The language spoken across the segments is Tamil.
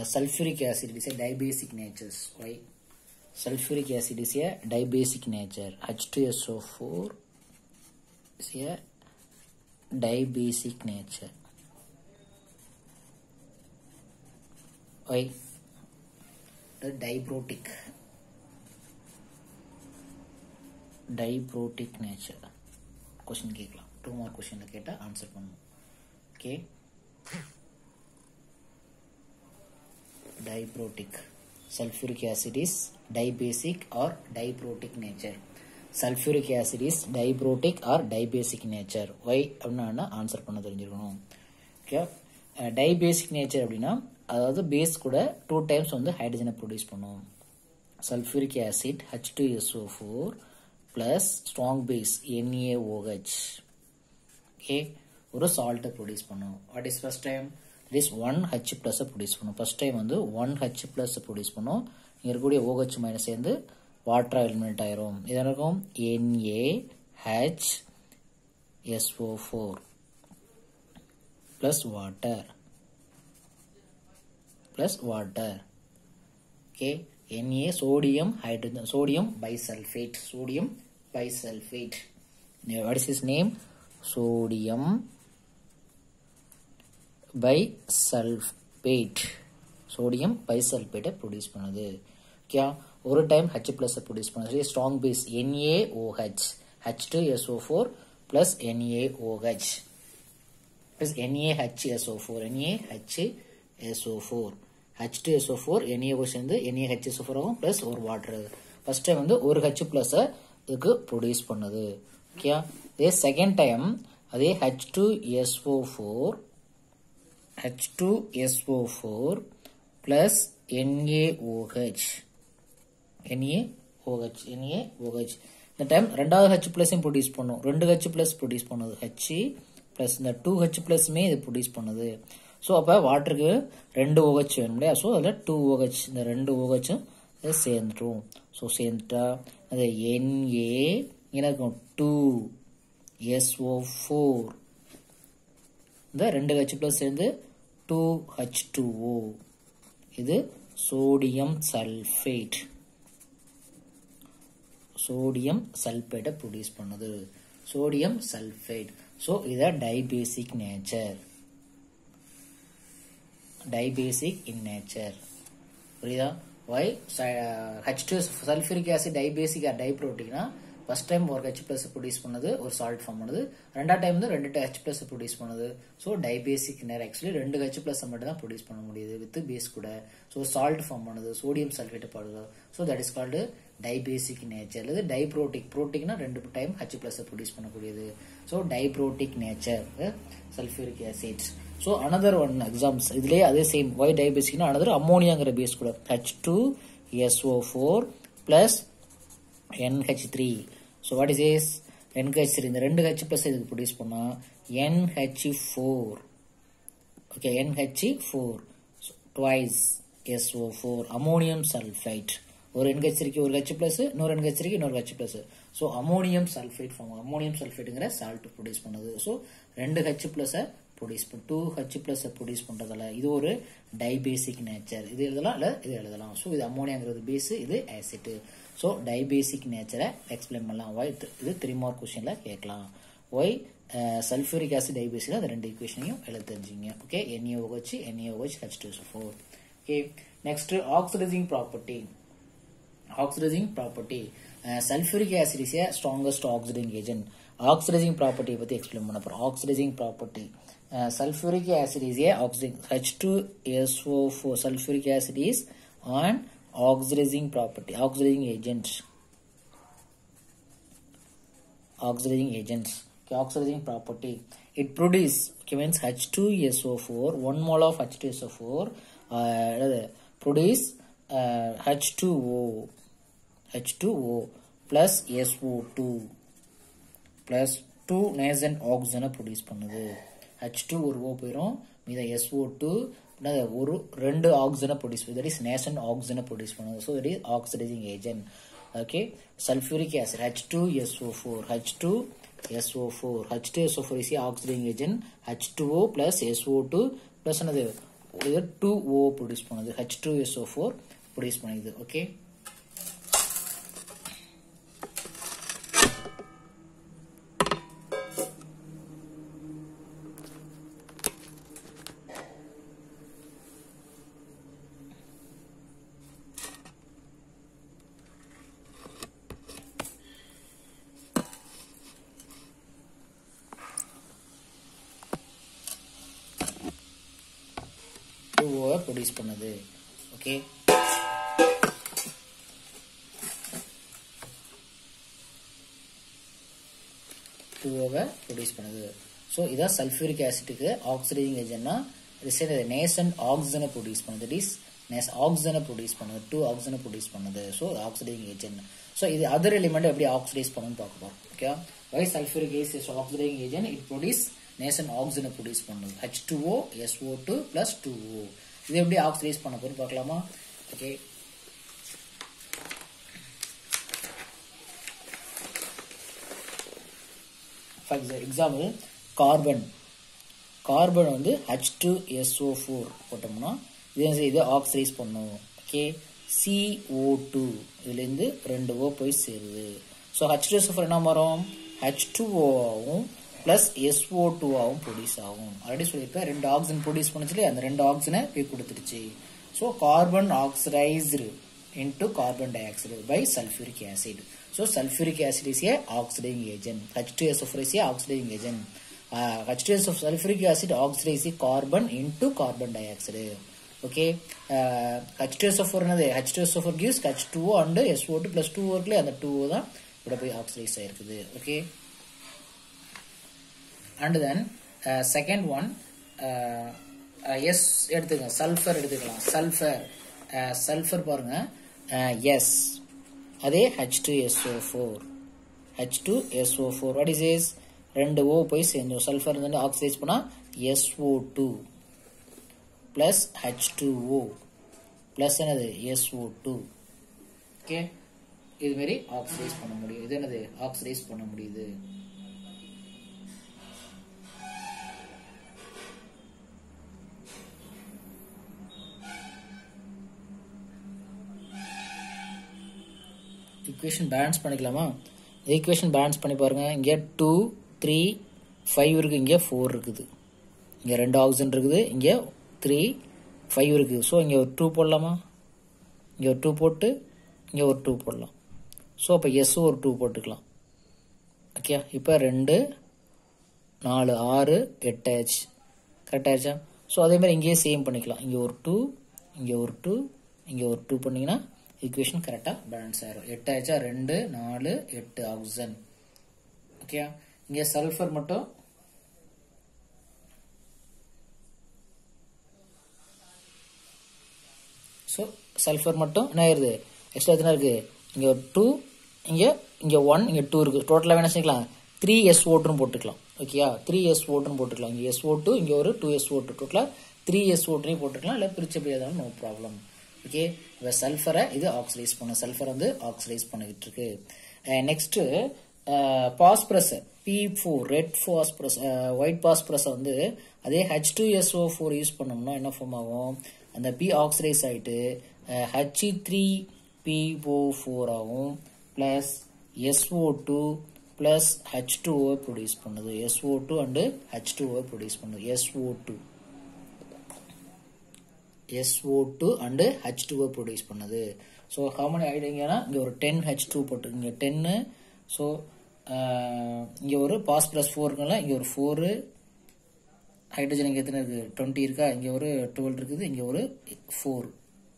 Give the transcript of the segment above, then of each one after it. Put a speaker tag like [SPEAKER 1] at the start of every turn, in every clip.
[SPEAKER 1] sulfuric acid is a dibasic nature. Why? Sulfuric acid is a dibasic nature. H2SO4 is a dibasic nature. Why? The diprotic. Diprotic nature. Question கேட்கலாம் டூ மார்க் கொஷினில் கேட்டால் ஆன்சர் பண்ணணும் okay diprotic sulfuric acid is dibasic or diprotic nature sulfuric acid is diprotic or dibasic nature why அப்படின்னா ஆன்சர் பண்ண தெரிஞ்சிருக்கணும் ஓகே டைபேசிக் நேச்சர் அப்படின்னா அதாவது பேஸ் கூட டூ டைம்ஸ் வந்து ஹைட்ரஜனை ப்ரொடியூஸ் பண்ணும் sulfuric acid H2SO4 plus strong base NaOH okay ஒரு சால்ட்டை ப்ரொடியூஸ் பண்ணும் what is first time this one H ப்ளஸை ப்ரொடியூஸ் பண்ணும் ஃபர்ஸ்ட் டைம் வந்து ஒன் ஹச் ப்ளஸ் ப்ரொடியூஸ் பண்ணும் இங்கே இருக்கக்கூடிய OH மைனஸ் சேர்ந்து வாட்டர் எலிமெண்ட் ஆயிரும் இது இருக்கும் NA H SO four plus water plus water okay Na sodium hydrogen sodium bisulfate sodium bisulfate Now, what is his name sodium bisulfate sodium bisulfate produce பண்ணுது ஓகே ஒரு டைம் ஹச் பிளஸ் ப்ரொடியூஸ் பண்ணுது strong base NaOH H2SO4 plus NaOH plus NaHSO4 NaHSO4 H2SO4 NaOH சேர்ந்து NaHSO4 ஆகும் ப்ளஸ் ஒரு வாட்டர் ஃபர்ஸ்ட் டைம் வந்து ஒரு ஹெச் ப்ளஸை இதுக்கு ப்ரொடியூஸ் பண்ணுது ஓகே இதே செகண்ட் டைம் அதே H two SO four H two SO four plus NAOH NAOH NAOH இந்த டைம் ரெண்டாவது ஹெச் ப்ளஸையும் ப்ரொடியூஸ் பண்ணும் ரெண்டு ஹெச் ப்ளஸ் ப்ரொடியூஸ் பண்ணுது ஹெச் ப்ளஸ் இந்த டூ ஹெச் ப்ளஸுமே இது ப்ரொடியூஸ் பண்ணுது ஸோ அப்போ வாட்டருக்கு ரெண்டு ஓஹெச் வேணும் இல்லையா ஸோ அதில் டூ ஓஹெச் இந்த ரெண்டு ஓஹெச்சும் இது சேர்ந்துட்டும் ஸோ சேர்ந்துட்டா அது என்ஏ இருக்கும் டூ எஸ்ஓ ஃபோர் இந்த ரெண்டு ஹெச் ப்ளஸ் சேர்ந்து டூ ஹெச் டூ ஓ இது சோடியம் சல்ஃபேட் சோடியம் சல்ஃபேட்டை ப்ரொடியூஸ் பண்ணுது சோடியம் சல்ஃபேட் ஸோ இதை dibasic nature dibasic in nature புரியுதா why H two sulphuric acid dibasic or டைப்ரோட்டிக்னா ஃபர்ஸ்ட் டைம் ஒரு ஹெச் பிளஸ் ப்ரொடியூஸ் பண்ணுது ஒரு சால்ட் ஃபார்ம் பண்ணுது ரெண்டாவது டைம் வந்து ரெண்டு ஹெச் பிளஸ் ப்ரொடியூஸ் பண்ணுது ஸோ டைபேசிக் நேர் ஆக்சுவலி ரெண்டு ஹெச் பிளஸ் மட்டும் தான் ப்ரொடியூஸ் பண்ண முடியுது வித் பேஸ் கூட ஸோ சால்ட் ஃபார்ம் பண்ணுது சோடியம் சல்ஃபேட் பாடுது so that is called dibasic nature அல்லது டைப்ரோட்டிக் ப்ரோட்டிக்னா ரெண்டு டைம் ஹெச் பிளஸ் ப்ரொடியூஸ் பண்ணக்கூடியது so diprotic nature sulphuric acids so another one exams இதுலேயே அதே சேம் ஒய் டைபேசிக்னா அனதர் அம்மோனியாங்கிற பேஸ் கூட H two SO four plus NH three so what is is NH three இந்த ரெண்டு ஹெச் பிளஸ் இதுக்கு ப்ரொடியூஸ் பண்ணால் NH four okay NH four twice SO four ammonium sulphide ஒரு என்ஹெச் த்ரீக்கு ஒரு ஹெச் பிளஸ் இன்னொரு என்ஹெச் த்ரீக்கு இன்னொரு H plus so ammonium sulphite form ammonium சல்ஃபைட்டுங்கிற சால்ட் ப்ரொடியூஸ் பண்ணுது ஸோ ரெண்டு ஹெச் பிளஸை ப்ரொடியூஸ் பண்ண டூ ஹெச் பிளஸ் ப்ரொடியூஸ் பண்ணுறதால இது ஒரு டைபேசிக் நேச்சர் இது எழுதலாம் இல்லை இது எழுதலாம் ஸோ இது அமோனியாங்கிறது பேஸ் இது ஆசிட் ஸோ டைபேசிக் நேச்சரை எக்ஸ்பிளைன் பண்ணலாம் ஒய் இது த்ரீ மார்க் கொஸ்டினில் கேட்கலாம் ஒய் சல்ஃபூரிக் ஆசிட் டைபேசிக் அந்த ரெண்டு ஈக்குவேஷனையும் எழுத தெரிஞ்சுங்க okay NAOH NAOH H two four okay next oxidising property oxidising property sulphuric acid is a strongest oxidising agent oxidising ப்ராப்பர்ட்டியை பற்றி எக்ஸ்பிளைன் பண்ண போகிறோம் oxidising property uh, sulfuric acid is a oxidizing H2SO4 sulfuric acid is an oxidizing property oxidizing agent oxidizing agents okay, oxidizing property it produce okay, means H2SO4 one mole of H2SO4 uh, produce uh, H2O H2O plus SO2 plus 2 nascent oxygen produce பண்ணுது ஹெச் டூ ஒரு ஓ போயிடும் மீத எஸ்ஓ டூ ஒரு ரெண்டு ஆக்சிஜனை ப்ரொடியூஸ் பண்ணுது தட் இஸ் நேஷன் ஆக்சிஜனை ப்ரொடியூஸ் பண்ணுது so that is oxidising agent okay sulphuric acid H two SO four H two SO four H two SO four is oxidising agent H two O plus S O two plus என்னது இது டூ ஓ ப்ரொடியூஸ் பண்ணுது H two SO four produce பண்ணிது ஓகே டூ ஓவை ப்ரொடியூஸ் பண்ணுது ஓகே டூ ஓவை ப்ரொடியூஸ் பண்ணுது ஸோ இதான் சல்ஃபியூரிக் ஆசிட்டுக்கு ஆக்சிடைசிங் ஏஜென்ட்னா ரிசைட் நேசன்ட் ஆக்சிஜனை ப்ரொடியூஸ் பண்ணுது இட் இஸ் நேஸ் ஆக்சிஜனை ப்ரொடியூஸ் பண்ணுது டூ ஆக்சிஜனை ப்ரொடியூஸ் பண்ணுது ஸோ ஆக்சிடைசிங் ஏஜென்ட் ஸோ இது அதர் எலிமெண்ட் எப்படி ஆக்சிடைஸ் பண்ணுன்னு பார்க்க போகிறோம் okay why sulphuric acid is oxidising agent it produce nascent ஆக்சிஜனை ப்ரொடியூஸ் பண்ணுது H two O S O two plus two O இது எப்படி ஆக்சிடைஸ் பண்ண போகுது பார்க்கலாமா okay for example carbon carbon வந்து ஹெச் டூ எஸ்ஓ ஃபோர் போட்டோம்னா இது இது ஆக்சிடைஸ் பண்ணும் ஓகே சிஓ டூ இதுலேருந்து ரெண்டு ஓ போய் சேருது so H two SO four என்ன வரும் ஹெச் டூ ஓவாகவும் ப்ளஸ் எஸ்ஓ டூவாகவும் ப்ரொடியூஸ் ஆகும் ஆல்ரெடி சொல்லியிருப்பேன் ரெண்டு ஆக்சிஜன் ப்ரொடியூஸ் பண்ணுச்சுல அந்த ரெண்டு ஆக்சிஜனை போய் கொடுத்துருச்சு so carbon oxidised into carbon dioxide by sulfuric acid. So sulfuric acid is a oxidizing agent. H2SO4 is a oxidizing agent. Uh, H2S of sulfuric acid oxidizes carbon into carbon dioxide. Okay. Uh, H2SO4 என்னது H2SO4 gives H2O and SO2 plus 2 இருக்குல்ல அந்த 2O தான் இப்படி போய் ஆக்சிடைஸ் ஆயிருக்குது okay and then second one S எடுத்துக்கலாம் சல்ஃபர் எடுத்துக்கலாம் சல்ஃபர் சல்ஃபர் பாருங்க எஸ் அதே H two SO four H two SO four what is is ரெண்டு ஓ போய் சேர்ந்தோம் சல்ஃபர் வந்து ஆக்சிடைஸ் பண்ணால் S O two plus H two O plus என்னது எஸ்ஓ டூ ஓகே இதுமாரி ஆக்சிடைஸ் பண்ண முடியும் இது என்னது ஆக்சிடைஸ் பண்ண முடியுது ஈக்குவேஷன் பேலன்ஸ் பண்ணிக்கலாமா ஈக்குவேஷன் பேலன்ஸ் பண்ணி பாருங்க இங்கே டூ த்ரீ ஃபைவ் இருக்குது இங்கே ஃபோர் இருக்குது இங்கே ரெண்டு ஆக்சிஜன் இருக்குது இங்கே த்ரீ ஃபைவ் இருக்குது ஸோ இங்கே ஒரு டூ போடலாமா இங்கே ஒரு டூ போட்டு இங்கே ஒரு டூ போடலாம் ஸோ அப்போ எஸ்ஸும் ஒரு டூ போட்டுக்கலாம் ஓகே இப்போ ரெண்டு நாலு ஆறு எட்டு ஆச்சு கரெக்ட் ஆச்சா ஸோ அதே மாதிரி இங்கேயே சேம் பண்ணிக்கலாம் இங்கே ஒரு டூ இங்கே ஒரு டூ இங்கே ஒரு டூ பண்ணிங்கன்னா ஈக்குவேஷன் கரெக்டாக பேலன்ஸ் ஆயிரும் எட்டு ஆச்சா ரெண்டு நாலு எட்டு ஆக்சிஜன் ஓகே இங்கே சல்ஃபர் மட்டும் ஸோ சல்ஃபர் மட்டும் என்ன ஆயிருது எக்ஸ்ட்ரா எத்தனை இருக்கு இங்கே ஒரு டூ இங்கே இங்கே ஒன் இங்கே டூ இருக்குது டோட்டலாக என்ன செஞ்சுக்கலாம் த்ரீ எஸ் ஓட்டுன்னு போட்டுக்கலாம் ஓகேயா த்ரீ எஸ் ஓட்டுன்னு போட்டுக்கலாம் இங்கே எஸ் ஓட்டு இங்கே ஒரு டூ எஸ் ஓட்டு டோட்டலாக த்ரீ எஸ் ஓட்டுனையும் போட்டுக்கலாம் இல்லை பிரிச்சு எப்படியாதான் நோ ப்ராப்ளம் ஓகே இப்போ சல்ஃபரை இது ஆக்சிடைஸ் பண்ணும் சல்ஃபர் வந்து ஆக்சிடைஸ் பண்ணிக்கிட்டு இருக்கு next phosphorus P four red phosphorus white phosphorus வந்து அதே H two SO four use பண்ணோம்னா என்ன ஃபார்ம் ஆகும் அந்த பி ஆக்சிடைஸ் ஆகிட்டு ஹெச் த்ரீ பிஓ ஃபோர் ஆகும் plus S O two plus H two O produce பண்ணுது S O two and H two O produce பண்ணுது S O two SO2 and H டூவை ப்ரொடியூஸ் பண்ணுது ஸோ ஹாமனி ஆகிடுங்கன்னா இங்கே ஒரு டென் ஹெச் டூ போட்டு இங்கே டென்னு ஸோ இங்கே ஒரு பாஸ் ப்ளஸ் ஃபோர் இருக்குல்ல இங்கே ஒரு ஃபோரு ஹைட்ரஜன் இங்கே எத்தனை இருக்குது டுவெண்ட்டி இருக்கா இங்கே ஒரு டுவெல் இருக்குது இங்கே ஒரு ஃபோர்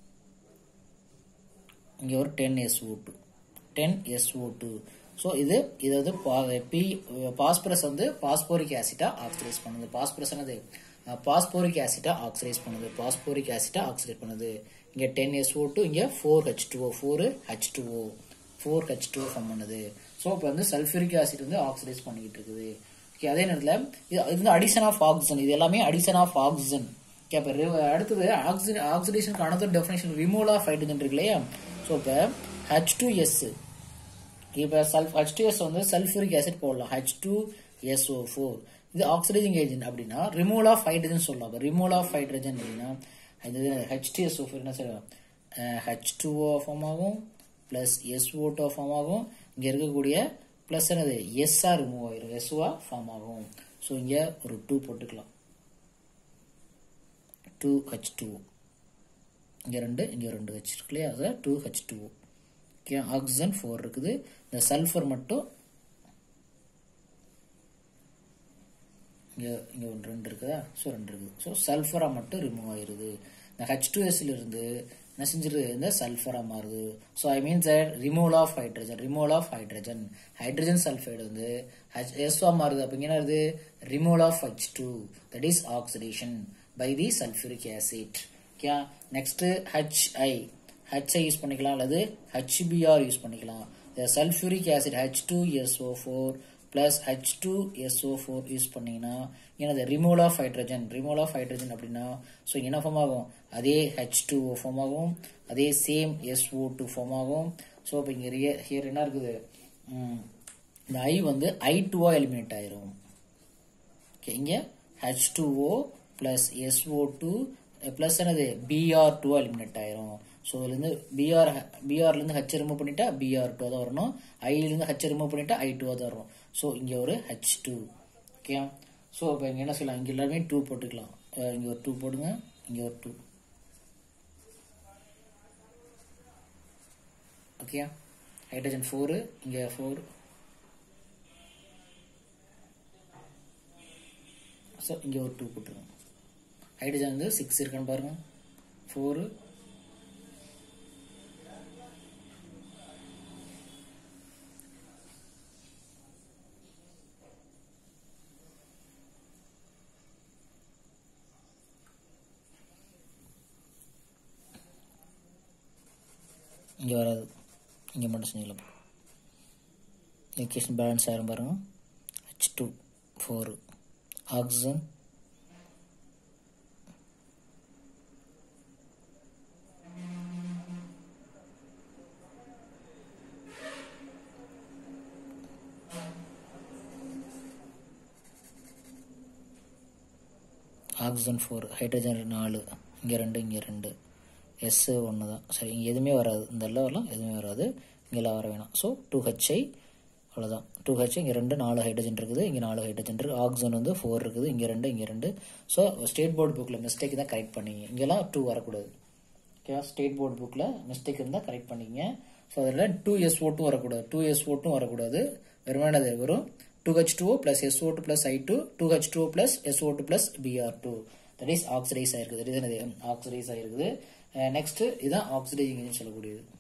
[SPEAKER 1] இங்கே ஒரு ten S O two ten S O two so இது இது வந்து பி பாஸ்பரஸ் வந்து பாஸ்போரிக் ஆசிட்டா ஆக்சிடைஸ் பண்ணுது பாஸ்பரஸ் என்னது பாஸ்போரிக் ஆசிட்டா ஆக்சிடைஸ் பண்ணுது பாஸ்போரிக் ஆசிட்டா ஆக்சிடைஸ் பண்ணுது இங்கே டென் எஸ்ஓ டூ இங்கே four H two O four H two O four H two form பண்ணுது ஸோ இப்போ வந்து சல்ஃபூரிக் ஆசிட் வந்து ஆக்சிடைஸ் பண்ணிக்கிட்டு இருக்குது ஓகே அதே நேரத்தில் இது இது வந்து அடிஷன் ஆஃப் ஆக்சிஜன் இது எல்லாமே அடிஷன் ஆஃப் ஆக்சிஜன் ஓகே அப்போ அடுத்தது ஆக்சிஜன் ஆக்சிடேஷனுக்கு another definition removal of hydrogen இருக்கு இல்லையா ஸோ இப்போ ஹெச் டூ எஸ் இப்போ சல்ஃப் ஹெச் டூ எஸ் வந்து சல்ஃபூரிக் ஆசிட் போடலாம் ஹெச் டூ எஸ்ஓ ஃபோர் இது ஆக்சிடைசிங் ஏஜென்ட் அப்படின்னா ரிமூவல் ஆஃப் ஹைட்ரஜன் சொல்லலாம் ரிமூவல் ஆஃப் ஹைட்ரஜன் அப்படின்னா இது ஹெச்டிஎஸ்ஓ ஃபோர் என்ன செய்யும் ஹெச் டூஓ ஃபார்ம் ஆகும் பிளஸ் எஸ்ஓ டூ ஃபார்ம் ஆகும் இங்க இருக்கக்கூடிய பிளஸ் என்னது எஸ்ஆ ரிமூவ் ஆயிரும் எஸ்ஓ ஃபார்ம் ஆகும் ஸோ இங்க ஒரு டூ போட்டுக்கலாம் டூ ஹெச் டூ இங்க ரெண்டு இங்க ரெண்டு ஹெச் இருக்கு இல்லையா அது two H two okay oxygen four இருக்குது இந்த சல்ஃபர் மட்டும் இங்கே இங்கே ஒன்று ரெண்டு இருக்குதா ஸோ ரெண்டு இருக்குது ஸோ சல்ஃபராக மட்டும் ரிமூவ் ஆயிருது இந்த ஹெச் டூ இருந்து என்ன செஞ்சிருது இந்த சல்ஃபராக மாறுது so I mean that removal of hydrogen removal of hydrogen hydrogen sulphide வந்து ஹெச் எஸ்வா மாறுது அப்போ இங்கே என்னது removal of H two that is oxidation by the sulphuric acid okay next H I H I use பண்ணிக்கலாம் அல்லது ஹெச்பிஆர் யூஸ் பண்ணிக்கலாம் sulphuric acid H two SO four plus H two SO four use பண்ணீங்கன்னா எனது removal of hydrogen removal of hydrogen அப்படின்னா ஸோ என்ன ஃபார்ம் ஆகும் அதே ஹெச் டூ ஃபார்ம் ஆகும் அதே சேம் எஸ்ஓ டூ ஃபார்ம் ஆகும் ஸோ இப்போ இங்கே ஹியர் என்ன இருக்குது இந்த ஐ வந்து ஐ டூவா எலிமினேட் ஆயிரும் ஓகே இங்கே H two O plus S O two plus என்னது பிஆர் டூ எலிமினேட் ஆயிரும் ஸோ இதுலேருந்து பிஆர் பிஆர்லேருந்து ஹெச் ரிமூவ் பண்ணிட்டா பிஆர் டூ தான் வரணும் ஐலேருந்து ஹெச் ரிமூவ் பண்ணிட்டா ஐ டூ தான் வரும் ஸோ இங்கே ஒரு ஹெச் டூ ஓகே ஸோ இப்போ இங்கே என்ன செய்யலாம் இங்கே எல்லாருமே டூ போட்டுக்கலாம் இங்கே ஒரு டூ போடுங்க இங்கே ஒரு டூ ஓகே ஹைட்ரஜன் ஃபோரு இங்கே ஃபோர் ஸோ இங்கே ஒரு டூ போட்டுருங்க ஹைட்ரஜன் வந்து சிக்ஸ் இருக்குன்னு பாருங்க ஃபோரு இங்கே வராது இங்கே மட்டும் செஞ்சுக்கலாம் ஈக்குவேஷன் பேலன்ஸ் ஆயிரும் பாருங்க H two four oxygen oxygen four hydrogen நாலு இங்கே ரெண்டு இங்கே ரெண்டு எஸ் ஒன்று தான் சரி இங்கே எதுவுமே வராது இந்த எல்லாம் வரலாம் எதுவுமே வராது இங்கெல்லாம் வர வேணாம் ஸோ டூ ஹெச்ஐ அவ்வளோதான் டூ ஹெச் இங்கே ரெண்டு நாலு ஹைட்ரஜன் இருக்குது இங்கே நாலு ஹைட்ரஜன் இருக்குது ஆக்சிஜன் வந்து ஃபோர் இருக்குது இங்கே ரெண்டு இங்கே ரெண்டு ஸோ ஸ்டேட் போர்டு புக்கில் மிஸ்டேக் தான் கரெக்ட் பண்ணிங்க இங்கெல்லாம் டூ வரக்கூடாது ஓகேவா ஸ்டேட் போர்டு புக்கில் மிஸ்டேக் இருந்தால் கரெக்ட் பண்ணிங்க ஸோ அதில் டூ எஸ் ஓட்டும் வரக்கூடாது டூ எஸ் ஓட்டும் வரக்கூடாது வெறுமையானது வெறும் two H two plus S O two plus I two two H two plus S O two plus B R two that is oxidise ஆயிருக்குது தட் இஸ் என்னது ஆக்சிடைஸ் ஆயிருக்குது நெக்ஸ்ட் இதுதான் ஆக்சிடைசிங் சொல்லக்கூடியது